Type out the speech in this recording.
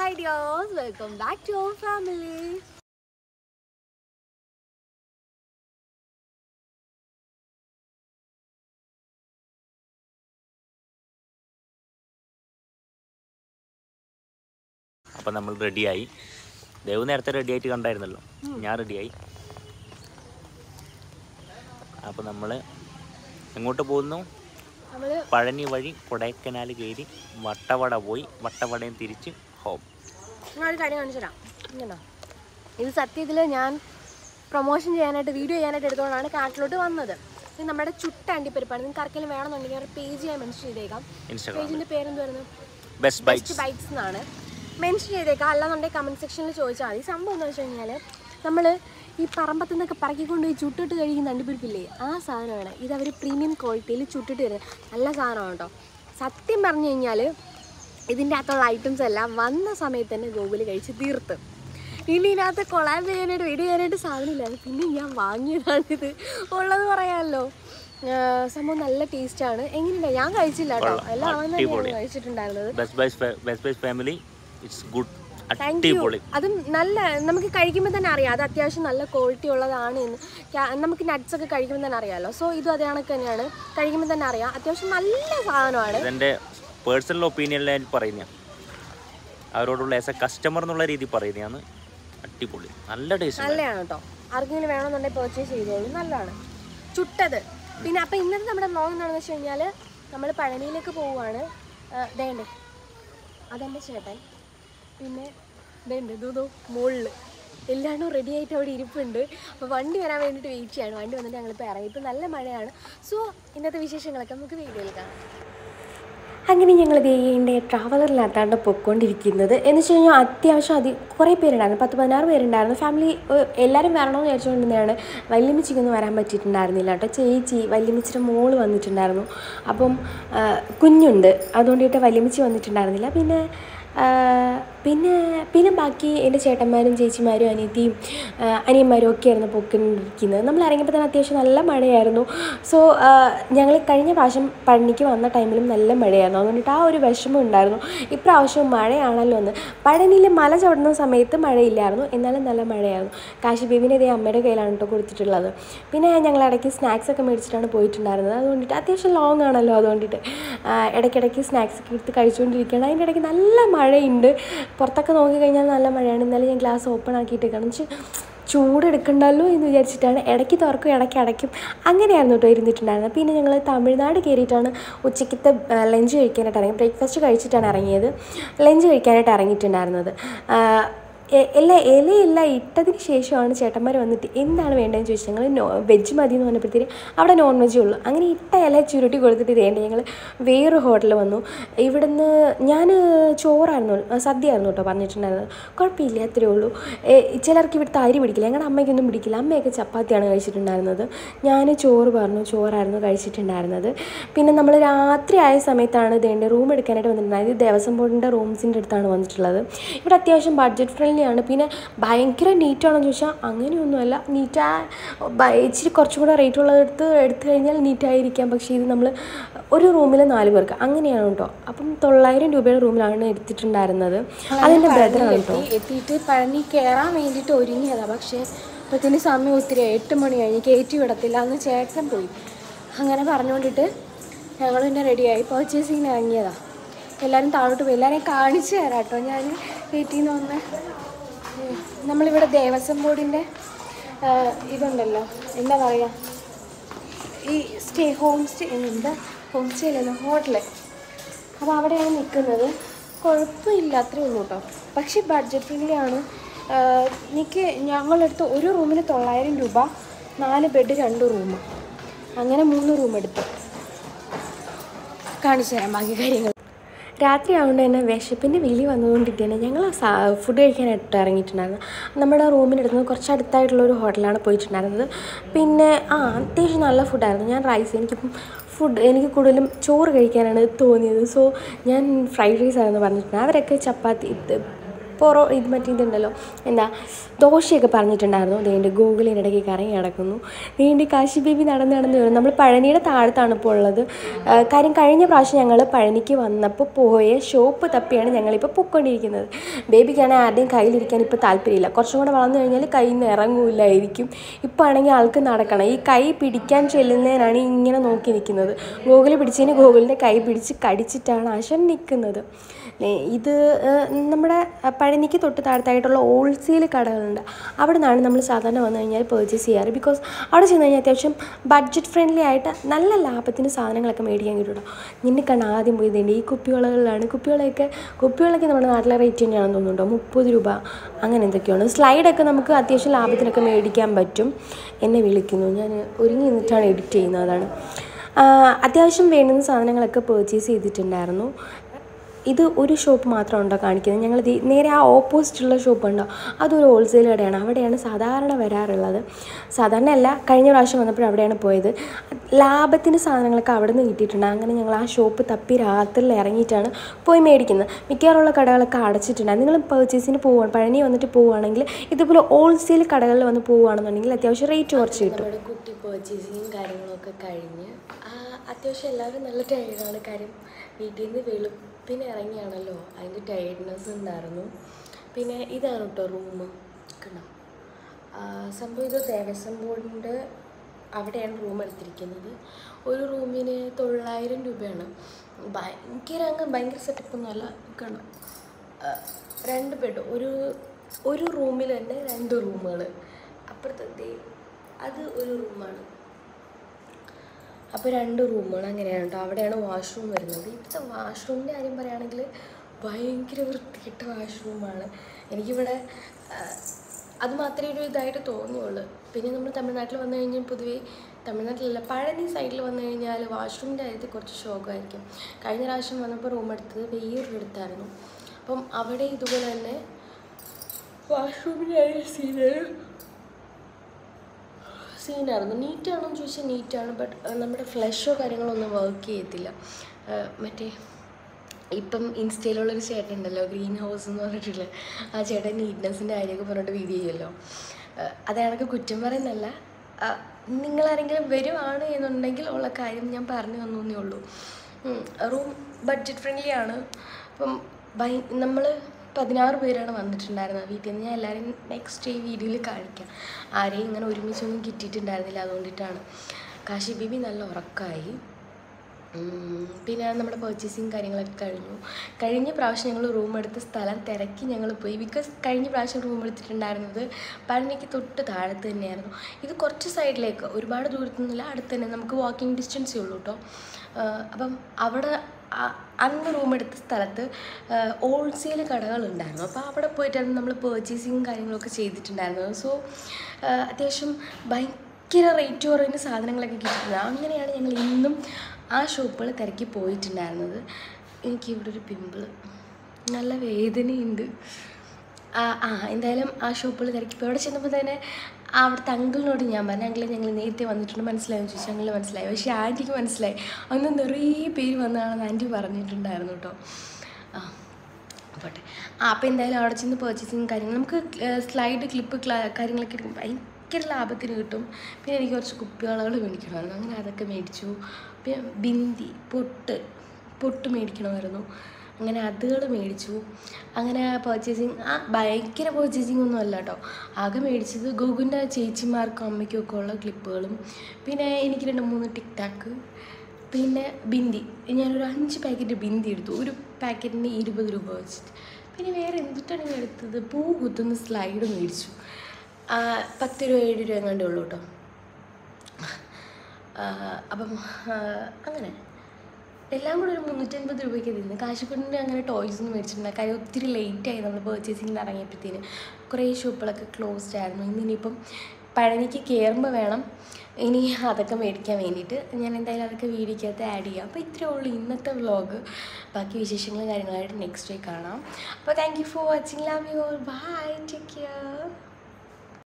Hi ഡിയോസ് welcome back to our family അപ്പം നമ്മൾ റെഡിയായി ദേവ് നേരത്തെ റെഡി ആയിട്ട് കണ്ടായിരുന്നല്ലോ ഞാൻ റെഡിയായി അപ്പം നമ്മൾ എങ്ങോട്ട് പോകുന്നു നമ്മൾ പഴനി വഴി കൊടൈക്കനാൽ കയറി വട്ടവട പോയി വട്ടവടയും തിരിച്ച് ഹോം ഞാനൊരു കാര്യം കാണിച്ചു തരാം ഇങ്ങനോ ഇത് സത്യത്തിൽ ഞാൻ പ്രൊമോഷൻ ചെയ്യാനായിട്ട് വീഡിയോ ചെയ്യാനായിട്ട് എടുത്തുകൊണ്ടാണ് കാട്ടിലോട്ട് വന്നത് ഇത് നമ്മുടെ ചുട്ട അണ്ടിപ്പരിപ്പാണ് നിങ്ങൾക്ക് ആർക്കെങ്കിലും വേണമെന്നുണ്ടെങ്കിൽ അവരുടെ പേജ് ഞാൻ മെൻഷൻ ചെയ്തേക്കാം ഇൻസ്റ്റാഗ്രാം പേജിൻ്റെ പേരെന്തുവായിരുന്നു ബെസ്റ്റ് ബെസ്റ്റ് ബൈറ്റ്സ് ബൈറ്റ്സ് എന്നാണ് മെൻഷൻ ചെയ്തേക്കാം അല്ലാന്നുണ്ടെങ്കിൽ കമൻറ്റ് സെക്ഷനിൽ ചോദിച്ചാൽ മതി സംഭവം എന്ന് വെച്ച് കഴിഞ്ഞാൽ നമ്മൾ ഈ പറമ്പത്തു നിന്നൊക്കെ പറക്കിക്കൊണ്ട് പോയി ചുട്ടിട്ട് കഴിക്കുന്ന അണ്ടിപ്പരിപ്പില്ലേ ആ സാധനമാണ് ഇത് അവർ പ്രീമിയം ക്വാളിറ്റിയിൽ ചുട്ടിട്ട് തരുന്നത് നല്ല സാധനമാണ് കേട്ടോ സത്യം പറഞ്ഞു കഴിഞ്ഞാൽ ഇതിൻ്റെ അകത്തുള്ള ഐറ്റംസ് എല്ലാം വന്ന സമയത്ത് തന്നെ ഗൂഗിൾ കഴിച്ച് തീർത്ത് ഇനി ഇതിനകത്ത് കൊളാബ് ചെയ്യാനായിട്ട് വീഡിയോ ചെയ്യാനായിട്ട് സാധനമില്ലായിരുന്നു പിന്നെ ഞാൻ വാങ്ങിയതാണിത് ഉള്ളത് പറയാമല്ലോ ആ, സംഭവം നല്ല ടേസ്റ്റാണ് എങ്ങനെയുണ്ട് ഞാൻ കഴിച്ചില്ല കേട്ടോ കൊള്ളാം. എല്ലാം അവൻ തന്നെയാണ് അടിപൊളിയാ. കഴിച്ചിട്ടുണ്ടായിരുന്നത് best bites best bites family it's good thank you അടിപൊളി അതും നല്ല നമുക്ക് കഴിക്കുമ്പോൾ തന്നെ അറിയാം അത് അത്യാവശ്യം നല്ല ക്വാളിറ്റി ഉള്ളതാണ് എന്ന് ക്യാ- നമുക്ക് നട്ട്സ് ഒക്കെ കഴിക്കുമ്പോൾ തന്നെ അറിയാമല്ലോ സോ ഇതും അതേ കണക്ക് തന്നെയാണ് കഴിക്കുമ്പോൾ തന്നെ അറിയാം അത്യാവശ്യം നല്ല സാധനമാണ് ഇതെൻ്റെ പേഴ്സണൽ ഒപ്പീനിയനിൽ ഞാൻ പറയുന്ന അവരോടുള്ള ആസ് എ കസ്റ്റമർ എന്നുള്ള രീതി പറയുന്നതാണ് അടിപൊളി നല്ല ടേസ്റ്റ് നല്ലതാണ് കേട്ടോ ആർക്കെങ്കിലും വേണമെന്നുണ്ടെങ്കിൽ പർച്ചേസ് ചെയ്തോളൂ നല്ലതാണ് ചുട്ടത് പിന്നെ അപ്പം ഇന്നത്തെ നമ്മുടെ വ്ലോഗ് എന്താണെന്ന് വെച്ച് കഴിഞ്ഞാൽ നമ്മൾ പഴനിയിലേക്ക് പോവുകയാണ് ദേണ്ടേ അതെൻ്റെ ചേട്ടൻ പിന്നെ ദേണ്ട് ദൂതോ മുകളിൽ എല്ലാണ്ടും റെഡി ആയിട്ട് അവിടെ ഇരിപ്പുണ്ട് അപ്പോൾ വണ്ടി വരാൻ വേണ്ടിയിട്ട് വെയിറ്റ് ചെയ്യാണ് വണ്ടി വന്നിട്ട് ഞങ്ങളിപ്പോൾ ഇറങ്ങി ഇപ്പോൾ നല്ല മഴയാണ് സോ ഇന്നത്തെ വിശേഷങ്ങളൊക്കെ നമുക്ക് വീഡിയോയിൽ കാണാം അങ്ങനെ ഞങ്ങൾ ഇതിൻ്റെ ട്രാവലറിനകത്താണ് പൊയ്ക്കൊണ്ടിരിക്കുന്നത് എന്ന് വെച്ച് കഴിഞ്ഞാൽ അത്യാവശ്യം അതി കുറേ പേരുണ്ടായിരുന്നു പത്ത് പതിനാറ് പേരുണ്ടായിരുന്നു ഫാമിലി ഏഹ്, എല്ലാവരും വരണമെന്ന് വിചാരിച്ചുകൊണ്ടിരുന്നതാണ് വല്യമ്മച്ചിക്കൊന്നും വരാൻ പറ്റിയിട്ടുണ്ടായിരുന്നില്ല കേട്ടോ ചേച്ചി വല്യമ്മച്ചിയുടെ മോള് വന്നിട്ടുണ്ടായിരുന്നു അപ്പം ആ, കുഞ്ഞുണ്ട് അതുകൊണ്ടിട്ട് വല്യമ്മച്ചി വന്നിട്ടുണ്ടായിരുന്നില്ല പിന്നെ ആ, പിന്നെ പിന്നെ ബാക്കി എൻ്റെ ചേട്ടന്മാരും ചേച്ചിമാരും അനിയത്തിയും ആ, അനിയന്മാരും ഒക്കെ ആയിരുന്നു പൊക്കിണ്ടിരിക്കുന്നത് നമ്മൾ ഇറങ്ങിയപ്പോൾ തന്നെ അത്യാവശ്യം നല്ല മഴയായിരുന്നു സോ ഞങ്ങൾ കഴിഞ്ഞ പ്രാവശ്യം പഴനിക്ക് വന്ന ടൈമിലും നല്ല മഴയായിരുന്നു അതുകൊണ്ടിട്ട് ആ ഒരു വിഷമം ഉണ്ടായിരുന്നു ഇപ്രാവശ്യം മഴയാണല്ലോ എന്ന് പഴനിയിൽ മല ചവിടുന്ന സമയത്ത് മഴയില്ലായിരുന്നു എന്നാലും നല്ല മഴയായിരുന്നു കാശി ബേബിനെ ഇതേ അമ്മയുടെ കയ്യിലാണ് കേട്ടോ കൊടുത്തിട്ടുള്ളത് പിന്നെ ഞങ്ങൾ ഇടയ്ക്ക് സ്നാക്സ് ഒക്കെ മേടിച്ചിട്ടാണ് പോയിട്ടുണ്ടായിരുന്നത് അതുകൊണ്ടിട്ട് അത്യാവശ്യം ലോങ് ആണല്ലോ അതുകൊണ്ടിട്ട് ആ, ഇടയ്ക്കിടയ്ക്ക് സ്നാക്സ് ഒക്കെ എടുത്ത് കഴിച്ചുകൊണ്ടിരിക്കുകയാണ് അതിൻ്റെ ഇടയ്ക്ക് നല്ല മഴയുണ്ട് പുറത്തൊക്കെ നോക്കിക്കഴിഞ്ഞാൽ നല്ല മഴയാണ് ഇന്നലെ ഞാൻ ഗ്ലാസ് ഓപ്പൺ ആക്കിയിട്ടേക്കാണ് എന്ന് വെച്ചാൽ ചൂടെടുക്കണ്ടല്ലോ എന്ന് വിചാരിച്ചിട്ടാണ് ഇടയ്ക്ക് തുറക്കും ഇടയ്ക്ക് അടയ്ക്കും അങ്ങനെയായിരുന്നു കേട്ടോ ഇരുന്നിട്ടുണ്ടായിരുന്നത് പിന്നെ ഞങ്ങൾ തമിഴ്നാട് കയറിയിട്ടാണ് ഉച്ചയ്ക്കത്തെ ലഞ്ച് കഴിക്കാനായിട്ട് ഇറങ്ങി ബ്രേക്ക്ഫാസ്റ്റ് കഴിച്ചിട്ടാണ് ഇറങ്ങിയത് ലഞ്ച് കഴിക്കാനായിട്ട് ഇറങ്ങിയിട്ടുണ്ടായിരുന്നത് ആ, എ- എല്ലാ ഇലയെല്ലാം ഇട്ടതിന് ശേഷമാണ് ചേട്ടന്മാർ വന്നിട്ട് എന്താണ് വേണ്ടതെന്ന് ചോദിച്ചാൽ ഞങ്ങൾ നോ വെജ് മതി എന്ന് പറഞ്ഞപ്പോഴത്തേന് അവിടെ നോൺ വെജേ ഉള്ളൂ അങ്ങനെ ഇട്ട ഇല ചുരുട്ടി കൊടുത്തിട്ട് വേണ്ട ഞങ്ങൾ വേറൊരു ഹോട്ടലിൽ വന്നു ഇവിടുന്ന് ഞാൻ ചോറായിരുന്നു ആ, സദ്യയായിരുന്നു കേട്ടോ പറഞ്ഞിട്ടുണ്ടായിരുന്നത് കുഴപ്പമില്ല അത്രേ ഉള്ളൂ ഏ, ചിലർക്ക് ഇവിടുത്തെ അരി പിടിക്കില്ല ഞങ്ങളുടെ അമ്മയ്ക്കൊന്നും പിടിക്കില്ല അമ്മയൊക്കെ ചപ്പാത്തിയാണ് കഴിച്ചിട്ടുണ്ടായിരുന്നത് ഞാൻ ചോറ് പറഞ്ഞു ചോറായിരുന്നു കഴിച്ചിട്ടുണ്ടായിരുന്നത് പിന്നെ നമ്മൾ രാത്രി ആയ സമയത്താണ് ഇതേണ്ട റൂം എടുക്കാനായിട്ട് വന്നിട്ടുണ്ടായത് ഇത് ദേവസ്വം ബോർഡിൻ്റെ റൂംസിൻ്റെ അടുത്താണ് വന്നിട്ടുള്ളത് ഇവിടെ അത്യാവശ്യം ബഡ്ജറ്റ് ഫ്രണ്ട്ലി ആണ് പിന്നെ ഭയങ്കര നീറ്റാണെന്ന് ചോദിച്ചാൽ അങ്ങനെയൊന്നുമല്ല നീറ്റാ ഇച്ചിരി കുറച്ചും കൂടെ റേറ്റ് ഉള്ളതെടുത്ത് എടുത്തു കഴിഞ്ഞാൽ നീറ്റായിരിക്കാം പക്ഷേ ഇത് നമ്മൾ ഒരു റൂമിൽ നാല് പേർക്ക് അങ്ങനെയാണ് കേട്ടോ അപ്പം തൊള്ളായിരം രൂപയുടെ റൂമിലാണ് എടുത്തിട്ടുണ്ടായിരുന്നത് അതെൻ്റെ ബ്രദറാണ് കേട്ടോ എത്തിയിട്ട് പഴനി കയറാൻ വേണ്ടിയിട്ട് ഒരുങ്ങിയതാണ് പക്ഷേ അപ്പത്തിന് സമയം ഒത്തിരി എട്ട് മണി കഴിഞ്ഞ് കയറ്റി വിടത്തില്ല അന്ന് ചേട്ടൻ പോയി അങ്ങനെ പറഞ്ഞുകൊണ്ടിട്ട് ഞങ്ങൾ പിന്നെ റെഡിയായി പർച്ചേസിങ്ങിന് ഇറങ്ങിയതാണ് എല്ലാവരും താഴോട്ട് പോയി എല്ലാവരെയും കാണിച്ചു തരാം കേട്ടോ ഞാൻ വീട്ടിൽ നിന്ന് വന്ന് ഉം. നമ്മളിവിടെ ദേവസ്വം ബോർഡിൻ്റെ ഇതുണ്ടല്ലോ എന്താ പറയുക ഈ സ്റ്റേ ഹോം സ്റ്റേ എന്താ ഹോം സ്റ്റേ അല്ലല്ലോ ഹോട്ടല് അപ്പോൾ അവിടെയാണ് നിൽക്കുന്നത് കുഴപ്പമില്ല അത്രേ ഉള്ളൂ കേട്ടോ പക്ഷേ ബഡ്ജറ്റ് ഫ്രണ്ട്ലി ആണ് എനിക്ക് ഞങ്ങളെടുത്ത് ഒരു റൂമിന് തൊള്ളായിരം രൂപ നാല് ബെഡ് രണ്ട് റൂം അങ്ങനെ മൂന്ന് റൂം എടുത്തു കാണിച്ചു തരാം ബാക്കി കാര്യങ്ങൾ രാത്രി ആയതുകൊണ്ട് തന്നെ വിശപ്പിൻ്റെ വിളി വന്നുകൊണ്ടിരിക്കുകയാണ് ഞങ്ങൾ ഫുഡ് കഴിക്കാനായിട്ട് ഇറങ്ങിയിട്ടുണ്ടായിരുന്നു നമ്മുടെ റൂമിനടുത്ത് നിന്ന് കുറച്ച് അടുത്തായിട്ടുള്ള ഒരു ഹോട്ടലാണ് പോയിട്ടുണ്ടായിരുന്നത് പിന്നെ ആ അത്യാവശ്യം നല്ല ഫുഡായിരുന്നു ഞാൻ റൈസ് എനിക്കിപ്പം ഫുഡ് എനിക്ക് കൂടുതലും ചോറ് കഴിക്കാനാണ് തോന്നിയത് സോ ഞാൻ ഫ്രൈഡ് റൈസ് ആണെന്ന് പറഞ്ഞിട്ടുണ്ട് അവരൊക്കെ ചപ്പാത്തി ഇത് പൊറോ ഇത് മറ്റേ ഇതുണ്ടല്ലോ എന്താ ദോശയൊക്കെ പറഞ്ഞിട്ടുണ്ടായിരുന്നു നീണ്ട് ഗൂഗിളിൻ്റെ ഇടയ്ക്ക് കറങ്ങി കിടക്കുന്നു നീണ്ട് കാശി ബേബി നടന്ന് നടന്ന് വരും നമ്മൾ പഴനിയുടെ താഴത്താണ് ഇപ്പോൾ ഉള്ളത് ആ, കാര്യം കഴിഞ്ഞ പ്രാവശ്യം ഞങ്ങൾ പഴനിക്ക് വന്നപ്പോൾ പോയ ഷോപ്പ് തപ്പിയാണ് ഞങ്ങളിപ്പോൾ പൊയ്ക്കൊണ്ടിരിക്കുന്നത് ബേബിക്കാണെങ്കിൽ ആരുടെയും കയ്യിലിരിക്കാൻ ഇപ്പോൾ താല്പര്യമില്ല കുറച്ചും കൂടെ വളർന്നു കഴിഞ്ഞാൽ കയ്യിൽ നിന്ന് ഇറങ്ങൂലായിരിക്കും ഇപ്പോൾ ആണെങ്കിൽ ആൾക്ക് നടക്കണം ഈ കൈ പിടിക്കാൻ ചെല്ലുന്നതിനാണ് ഇങ്ങനെ നോക്കി നിൽക്കുന്നത് ഗൂഗിൾ പിടിച്ചതിന് ഗൂഗിളിൻ്റെ കൈ പിടിച്ച് കടിച്ചിട്ടാണ് ആശൻ നിൽക്കുന്നത് ഏ, ഇത് ഏ, നമ്മുടെ പഴനിക്ക് തൊട്ട് താഴത്തായിട്ടുള്ള ഹോൾസെയിൽ കടകളുണ്ട് അവിടെ നിന്നാണ് നമ്മൾ സാധാരണ വന്നു കഴിഞ്ഞാൽ പർച്ചേസ് ചെയ്യാറ് ബിക്കോസ് അവിടെ ചെന്ന് കഴിഞ്ഞാൽ അത്യാവശ്യം ബഡ്ജറ്റ് ഫ്രണ്ട്ലി ആയിട്ട് നല്ല ലാഭത്തിന് സാധനങ്ങളൊക്കെ മേടിക്കാൻ കിട്ടും നിന്നെ കണ്ട് ആദ്യം പോയി ഇതുണ്ട് ഈ കുപ്പിവളകളിലാണ് കുപ്പിവളയൊക്കെ കുപ്പിവളൊക്കെ നമ്മുടെ നാട്ടിലെ റേറ്റ് തന്നെയാണെന്ന് തോന്നുന്നുണ്ടോ മുപ്പത് രൂപ അങ്ങനെ എന്തൊക്കെയാണ് സ്ലൈഡൊക്കെ നമുക്ക് അത്യാവശ്യം ലാഭത്തിനൊക്കെ മേടിക്കാൻ പറ്റും എന്നെ വിളിക്കുന്നു ഞാൻ ഒരുങ്ങി നിന്നിട്ടാണ് എഡിറ്റ് ചെയ്യുന്നത് അതാണ് ആ, അത്യാവശ്യം വേണ്ടുന്ന സാധനങ്ങളൊക്കെ പർച്ചേസ് ചെയ്തിട്ടുണ്ടായിരുന്നു ഇത് ഒരു ഷോപ്പ് മാത്രം ഉണ്ടോ കാണിക്കുന്നത് ഞങ്ങൾ ദേ നേരെ ആ ഓപ്പോസിറ്റുള്ള ഷോപ്പ് ഉണ്ടോ അതൊരു ഹോൾസെയിൽ കടയാണ് അവിടെയാണ് സാധാരണ വരാറുള്ളത് സാധാരണ അല്ല കഴിഞ്ഞ പ്രാവശ്യം വന്നപ്പോൾ അവിടെയാണ് പോയത് ലാഭത്തിന് സാധനങ്ങളൊക്കെ അവിടെ നിന്ന് കിട്ടിയിട്ടുണ്ട് അങ്ങനെ ഞങ്ങൾ ആ ഷോപ്പ് തപ്പി രാത്രിയിൽ ഇറങ്ങിയിട്ടാണ് പോയി മേടിക്കുന്നത് മിക്കവാറുള്ള കടകളൊക്കെ അടച്ചിട്ടുണ്ട് നിങ്ങൾ പർച്ചേസിന് പോവുകയാണ് പഴനി വന്നിട്ട് പോവുകയാണെങ്കിൽ ഇതുപോലെ ഹോൾസെയിൽ കടകളിൽ വന്ന് പോവുകയാണെന്നുണ്ടെങ്കിൽ അത്യാവശ്യം റേറ്റ് കുറച്ച് കിട്ടും നമ്മുടെ കുട്ടി പർച്ചേസിങ് കാര്യങ്ങളൊക്കെ കഴിഞ്ഞ് അത്യാവശ്യം എല്ലാവരും നല്ല ടയേർഡാണ് കാര്യം വീട്ടിൽ നിന്ന് വെളുപ്പിന് ഇറങ്ങിയാണല്ലോ അതിൻ്റെ ടയേർഡ്നെസ് ഉണ്ടായിരുന്നു പിന്നെ ഇതാണ് കേട്ടോ റൂം കണ്ടോ ആ, സംഭവം ഇത് ദേവസ്വം ബോർഡിൻ്റെ അവിടെയാണ് റൂം എടുത്തിരിക്കുന്നത് ഒരു റൂമിന് തൊള്ളായിരം രൂപയാണ് ഭയങ്കര അങ്ങ് ഭയങ്കര സെറ്റപ്പൊന്നുമല്ല കണ്ടോ ആ, രണ്ട് ബെഡ് ഒരു ഒരു റൂമിൽ തന്നെ രണ്ട് റൂമുകൾ അപ്പുറത്തെ ദേ അത് ഒരു റൂമാണ് അപ്പോൾ രണ്ട് റൂമുകൾ അങ്ങനെയാണ് കേട്ടോ അവിടെയാണ് വാഷ്റൂം വരുന്നത് ഇവിടുത്തെ വാഷ്റൂമിൻ്റെ കാര്യം പറയുകയാണെങ്കിൽ ഭയങ്കര വൃത്തികെട്ട വാഷ്റൂമാണ് എനിക്കിവിടെ ആ, അത് മാത്രമേ ഒരു ഇതായിട്ട് തോന്നിയുള്ളൂ പിന്നെ നമ്മൾ തമിഴ്നാട്ടിൽ വന്നു കഴിഞ്ഞാൽ പൊതുവേ തമിഴ്നാട്ടിലല്ല പഴനി സൈഡിൽ വന്നു കഴിഞ്ഞാൽ വാഷ്റൂമിൻ്റെ കാര്യത്തിൽ കുറച്ച് ശോകമായിരിക്കും കഴിഞ്ഞ പ്രാവശ്യം വന്നപ്പോൾ റൂം എടുത്തത് വേറൊരിടത്തായിരുന്നു അപ്പം അവിടെ ഇതുപോലെ തന്നെ വാഷ്റൂമിൻ്റെ കാര്യം സീനാണ് സീനായിരുന്നു നീറ്റാണോ എന്ന് ചോദിച്ചാൽ നീറ്റാണ് ബട്ട് നമ്മുടെ ഫ്ലഷോ കാര്യങ്ങളോ ഒന്നും വർക്ക് ചെയ്യത്തില്ല ആ, മറ്റേ ഇപ്പം ഇൻസ്റ്റയിലുള്ളൊരു ചേട്ടൻ ഉണ്ടല്ലോ ഗ്രീൻ ഹൗസ് എന്ന് പറഞ്ഞിട്ടുള്ള ആ ചേട്ടൻ നീറ്റ്നെസ്സിൻ്റെ കാര്യമൊക്കെ പറഞ്ഞിട്ട് വീഡിയോ ചെയ്യുമല്ലോ ആ, അത് കണക്ക് കുറ്റം പറയുന്നല്ല ആ, നിങ്ങളാരെങ്കിലും വരുവാണ് എന്നുണ്ടെങ്കിൽ ഉള്ള കാര്യം ഞാൻ പറഞ്ഞു തന്നേ ഉള്ളൂ റൂം ബഡ്ജറ്റ് ഫ്രണ്ട്ലി ആണ് അപ്പം ബൈ നമ്മൾ പതിനാറ് പേരാണ് വന്നിട്ടുണ്ടായിരുന്നത് വീട്ടിൽ നിന്ന് ഞാൻ എല്ലാവരെയും നെക്സ്റ്റ് ഈ വീഡിയോയിൽ കാണിക്കാം ആരെയും ഇങ്ങനെ ഒരുമിച്ചൊന്നും കിട്ടിയിട്ടുണ്ടായിരുന്നില്ല അതുകൊണ്ടിട്ടാണ് കാശി ബീബി നല്ല ഉറക്കമായി ഉം, പിന്നെ നമ്മുടെ പർച്ചേസിങ് കാര്യങ്ങളൊക്കെ കഴിഞ്ഞു കഴിഞ്ഞ പ്രാവശ്യം ഞങ്ങൾ റൂം എടുത്ത സ്ഥലം തിരക്കി ഞങ്ങൾ പോയി ബിക്കോസ് കഴിഞ്ഞ പ്രാവശ്യം റൂം എടുത്തിട്ടുണ്ടായിരുന്നത് പഴനിക്ക് തൊട്ട് താഴത്ത് തന്നെയായിരുന്നു ഇത് കുറച്ച് സൈഡിലേക്ക് ഒരുപാട് ദൂരത്തൊന്നുമില്ല അടുത്ത് തന്നെ നമുക്ക് വാക്കിംഗ് ഡിസ്റ്റൻസേ ഉള്ളൂ കേട്ടോ അപ്പം അവിടെ ആ- അന്ന് റൂം എടുത്ത സ്ഥലത്ത് ഹോൾസെയിൽ കടകളുണ്ടായിരുന്നു അപ്പോൾ അവിടെ പോയിട്ടാണ് നമ്മൾ പർച്ചേസിങ് കാര്യങ്ങളൊക്കെ ചെയ്തിട്ടുണ്ടായിരുന്നത് സോ അത്യാവശ്യം ഭയങ്കര റേറ്റ് കുറവിന് സാധനങ്ങളൊക്കെ കിട്ടുന്നത് അങ്ങനെയാണ് ഞങ്ങൾ ഇന്നും ആ ഷോപ്പുകൾ തിരക്കി പോയിട്ടുണ്ടായിരുന്നത് എനിക്ക് ഇവിടെ ഒരു പിമ്പിൾ നല്ല വേദനയുണ്ട് ആ ആ എന്തായാലും ആ ഷോപ്പുകൾ തിരക്കിപ്പോൾ അവിടെ ചെന്നപ്പോൾ തന്നെ അവിടുത്തെ അങ്കിളിനോട് ഞാൻ പറഞ്ഞു അങ്കിളെ ഞങ്ങൾ നേരത്തെ വന്നിട്ടുണ്ട് മനസ്സിലായെന്ന് ചോദിച്ചു അങ്കിളിന് മനസ്സിലായി പക്ഷേ ആൻറ്റിക്ക് മനസ്സിലായി അന്ന് നിറയെ പേര് വന്നതാണെന്ന് ആൻറ്റി പറഞ്ഞിട്ടുണ്ടായിരുന്നു കേട്ടോ ആ പോട്ടെ ആ അപ്പോൾ എന്തായാലും അവിടെ ചെന്ന് പർച്ചേസിങ് കാര്യങ്ങൾ നമുക്ക് സ്ലൈഡ് ക്ലിപ്പ് കാര്യങ്ങളൊക്കെ എടുക്കും ഭയങ്കര ലാഭത്തിന് കിട്ടും പിന്നെ എനിക്ക് കുറച്ച് കുപ്പിവളകൾ മേടിക്കണമായിരുന്നു അങ്ങനെ അതൊക്കെ മേടിച്ചു പിന്നെ ബിന്ദി പൊട്ട് പൊട്ട് മേടിക്കണമായിരുന്നു അങ്ങനെ അതുകൾ മേടിച്ചു അങ്ങനെ പർച്ചേസിങ് ആ ഭയങ്കര പർച്ചേസിങ് ഒന്നും അല്ല കേട്ടോ ആകെ മേടിച്ചത് ഗൂഗിളിൻ്റെ ചേച്ചിമാർക്കും അമ്മയ്ക്കും ഒക്കെ ഉള്ള ക്ലിപ്പുകളും പിന്നെ എനിക്ക് രണ്ട് മൂന്ന് ടിക് ടാക്ക് പിന്നെ ബിന്ദി ഞാനൊരു അഞ്ച് പാക്കറ്റ് ബിന്ദി എടുത്തു ഒരു പാക്കറ്റിന് ഇരുപത് രൂപ വെച്ചിട്ട് പിന്നെ വേറെ എന്തിട്ടാണ് ഞാൻ എടുത്തത് പൂ കുത്തുന്ന സ്ലൈഡ് മേടിച്ചു ആ, പത്ത് രൂപ ഏഴ് രൂപ എങ്ങാണ്ടേ ഉള്ളൂ കേട്ടോ ആ, അപ്പം ആ, അങ്ങനെ എല്ലാം കൂടെ ഒരു മുന്നൂറ്റൻപത് രൂപയ്ക്ക് തിന്ന് കാശിപ്പെട്ടിന് അങ്ങനെ ടോയ്സ് ഒന്നും മേടിച്ചിട്ടില്ല കാര്യം ഒത്തിരി ലേറ്റായി നമ്മൾ പർച്ചേസിങ്ങിന് ഇറങ്ങിയപ്പോഴത്തേന് കുറേ ഷോപ്പുകളൊക്കെ ക്ലോസ്ഡ് ആയിരുന്നു ഇന്ന് ഇനിയിപ്പം പഴനിക്ക് കയറുമ്പോൾ വേണം ഇനി അതൊക്കെ മേടിക്കാൻ വേണ്ടിയിട്ട് ഞാൻ എന്തായാലും അതൊക്കെ വീഡിയോക്കകത്ത് ആഡ് ചെയ്യാം അപ്പോൾ ഇത്രയേ ഉള്ളൂ ഇന്നത്തെ വ്ളോഗ് ബാക്കി വിശേഷങ്ങളും കാര്യങ്ങളായിട്ട് നെക്സ്റ്റ് ഡേ കാണാം അപ്പോൾ thank you for watching love you bye take care